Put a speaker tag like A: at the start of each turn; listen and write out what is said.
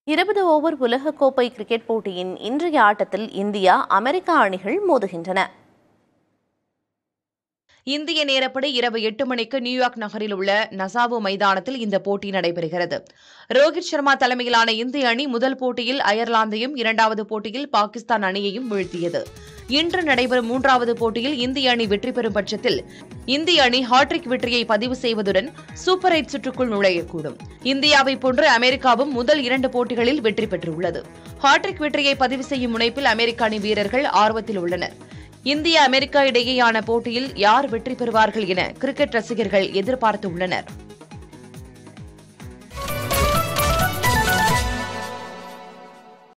A: இருபது ஓவர் உலகக்கோப்பை கிரிக்கெட் போட்டியின் இன்றைய ஆட்டத்தில் இந்தியா அமெரிக்கா அணிகள் மோதுகின்றன
B: இந்திய நேரப்படி இரவு எட்டு மணிக்கு நியூயார்க் நகரில் உள்ள நசாவோ மைதானத்தில் இந்த போட்டி நடைபெறுகிறது ரோஹித் சர்மா தலைமையிலான இந்திய அணி முதல் போட்டியில் அயர்லாந்தையும் இரண்டாவது போட்டியில் பாகிஸ்தான் அணியையும் வீழ்த்தியது இன்று நடைபெறும் மூன்றாவது போட்டியில் இந்திய அணி வெற்றி பெறும் பட்சத்தில் இந்திய அணி ஹாட்ரிக் வெற்றியை பதிவு செய்வதுடன் சூப்பர் எயிட் சுற்றுக்குள் நுழையக்கூடும் இந்தியாவைப் போன்று அமெரிக்காவும் முதல் இரண்டு போட்டிகளில் வெற்றி பெற்றுள்ளது ஹாட்ரிக் வெற்றியை பதிவு செய்யும் முனைப்பில் அமெரிக்க அணி வீரர்கள் ஆர்வத்தில் உள்ளனர் இந்திய அமெரிக்கா இடையேயான போட்டியில் யார் வெற்றி பெறுவார்கள் என கிரிக்கெட் ரசிகர்கள் எதிர்பார்த்து உள்ளனர்